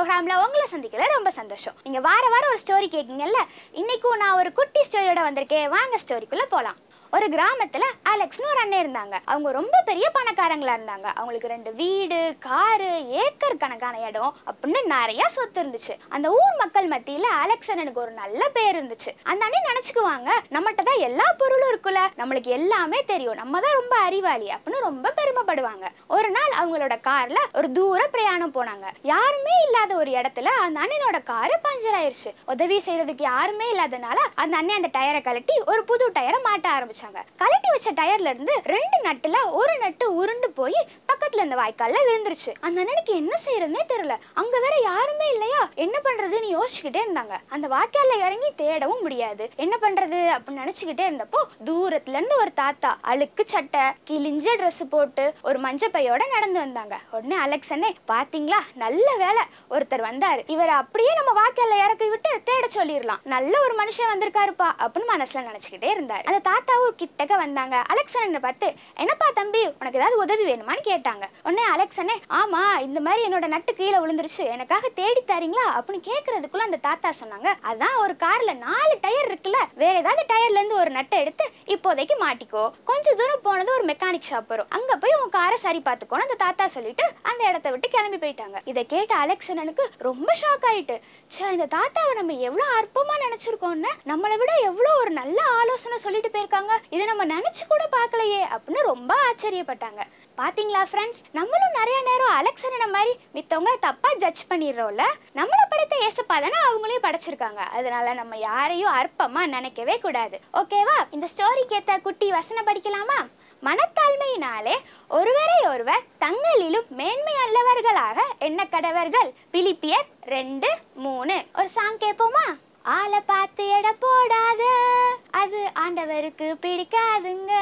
ப்ரோக்ராம்ல உங்களை சந்திக்கல ரொம்ப சந்தோஷம் நீங்க வார வாரம் ஒரு ஸ்டோரி கேட்குங்கல்ல இன்னைக்கும் நான் ஒரு குட்டி ஸ்டோரியோட வந்திருக்கேன் வாங்க ஸ்டோரிக்குள்ள போலாம் ஒரு கிராமத்துல அலெக்ஸ்னு ஒரு அண்ணன் இருந்தாங்க அவங்க ரொம்ப பெரிய பணக்காரங்களா இருந்தாங்க அவங்களுக்கு ரெண்டு வீடு காரு ஏக்கர் கணக்கான இடம் அப்படின்னு நிறைய சொத்து இருந்துச்சு அந்த ஊர் மக்கள் மத்தியில அலெக்ஸ் அண்ணனுக்கு ஒரு நல்ல பேர் இருந்துச்சு அந்த அண்ணன் நினைச்சுக்குவாங்க நம்மகிட்ட தான் எல்லா பொருளும் இருக்குல்ல நம்மளுக்கு எல்லாமே தெரியும் நம்ம தான் ரொம்ப அறிவாளி அப்படின்னு ரொம்ப பெருமைப்படுவாங்க ஒரு நாள் அவங்களோட கார்ல ஒரு தூர பிரயாணம் போனாங்க யாருமே இல்லாத ஒரு இடத்துல அந்த அண்ணனோட காரு பஞ்சர் ஆயிருச்சு உதவி செய்யறதுக்கு யாருமே இல்லாதனால அந்த அண்ணன் அந்த டயரை கழட்டி ஒரு புது டயரை மாட்ட ஆரம்பிச்சாங்க கழட்டி வச்ச டயர்ல இருந்து ரெண்டு நட்டுல ஒரு நட்டு உருண்டு போய் பக்கத்துல இருந்த வாய்க்கால்ல விழுந்துருச்சு அந்த அண்ணனுக்கு என்ன செய்யறதுனே தெரியல அங்க வேற யாருமே இல்லையா என்ன பண்றதுன்னு யோசிச்சுக்கிட்டே இருந்தாங்க அந்த வாய்க்கால்ல இறங்கி தேடவும் முடியாது என்ன பண்றது அப்படின்னு நினைச்சுக்கிட்டே இருந்தப்போ தூரத்துல இருந்து ஒரு தாத்தா அழுக்கு சட்டை கிழிஞ்ச Dress போட்டு ஒரு மஞ்ச பையோட நடந்து வந்தாங்க உடனே அலெக்ஸ் அண்ணே பாத்தீங்களா நல்ல வேலை ஒருத்தர் வந்தாரு இவரை அப்படியே நம்ம வாய்க்கால்ல இறக்கி விட்டு தேட சொல்லிடலாம் நல்ல ஒரு மனுஷன் வந்திருக்காருப்பா அப்படின்னு மனசுல நினைச்சுக்கிட்டே இருந்தாரு அந்த தாத்தாவும் கிட்டக்க வந்தாங்க அலெக்ஸ் அண்ணனை பார்த்து என்னப்பா தம்பி உனக்கு ஏதாவது உதவி வேணுமான்னு கேட்டாங்க உடனே அலெக்ஸ் அண்ணே ஆமா இந்த மாதிரி என்னோட நட்டு கீழே விழுந்துருச்சு எனக்காக தேடி தரீங்களா அப்படின்னு கேக்குறதுக்குள்ள அந்த தாத்தா சொன்னாங்க அதான் ஒரு கார்ல நாலு டயர் இருக்குல்ல வேற ஏதாவது டயர்ல இருந்து ஒரு நட்டை எடுத்து இப்போதைக்கு மாட்டிக்கோ கொஞ்ச தூரம் போனது ஒரு மெக்கானிக் ஷாப் வரும் அங்க போய் உன் காரை சரி பார்த்துக்கோன்னு அந்த தாத்தா சொல்லிட்டு அந்த இடத்த விட்டு கிளம்பி போயிட்டாங்க இதை கேட்ட அலெக்ஸ் அண்ணனுக்கு ரொம்ப ஷாக் ஆயிட்டு ச்சே இந்த தாத்தாவை நம்ம எவ்வளவு அற்பமா நினைச்சிருக்கோம்னு நம்மளை விட எவ்வளவு ஒரு நல்ல ஆலோசனை சொல்லிட்டு போயிருக்காங்க இதை நம்ம நினைச்சு கூட பார்க்கலையே அப்படின்னு ரொம்ப ஆச்சரியப்பட்டாங்க பாத்தீங்களா ஃப்ரெண்ட்ஸ் நம்மளும் நிறைய நேரம் அலெக்ஸ் அண்ணனை மாதிரி மித்தவங்கள தப்பா ஜட்ஜ் பண்ணிடுறோம்ல நம்மளை படைத்த ஏசப்பா தானே அவங்களையும் படைச்சிருக்காங்க அதனால நம்ம யாரையும் அற்பமா நினைக்கவே கூடாது ஓகேவா இந்த ஸ்டோரிக்கு ஏத்த குட்டி வசனம் படிக்கலாமா மனத்தாழ்மையினாலே ஒருவரை ஒருவர் தங்களிலும் மேன்மை அல்லவர்களாக எண்ண கடவர்கள் பிலிப்பியர் ரெண்டு மூணு ஒரு சாங் கேட்போமா ஆளை பார்த்து எடை போடாத அது ஆண்டவருக்கு பிடிக்காதுங்க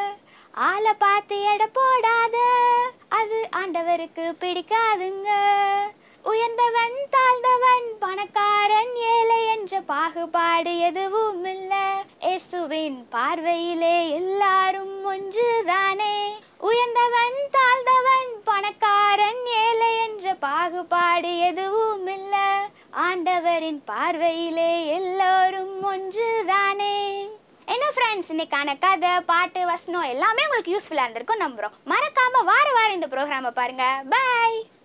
ஆளை பார்த்து எடை போடாத அது ஆண்டவருக்கு பிடிக்காதுங்க உயர்ந்தவன் தாழ்ந்தவன் பணக்காரன் ஏழை என்ற பாகுபாடு எதுவும் இல்ல இயேசுவின் பார்வையிலே எல்லாரும் ஒன்றுதானே உயர்ந்தவன் தாழ்ந்தவன் பணக்காரன் ஏழை என்ற பாகுபாடு எதுவும் இல்ல ஆண்டவரின் பார்வையிலே எல்லோரும் ஒன்றுதானே என்ன ஃப்ரெண்ட்ஸ் இன்னைக்கான கதை பாட்டு வசனம் எல்லாமே உங்களுக்கு யூஸ்ஃபுல்லாக இருந்திருக்கும் நம்புறோம் மறக்காம வார வாரம் இந்த ப்ரோக்ராமை பாருங்க பை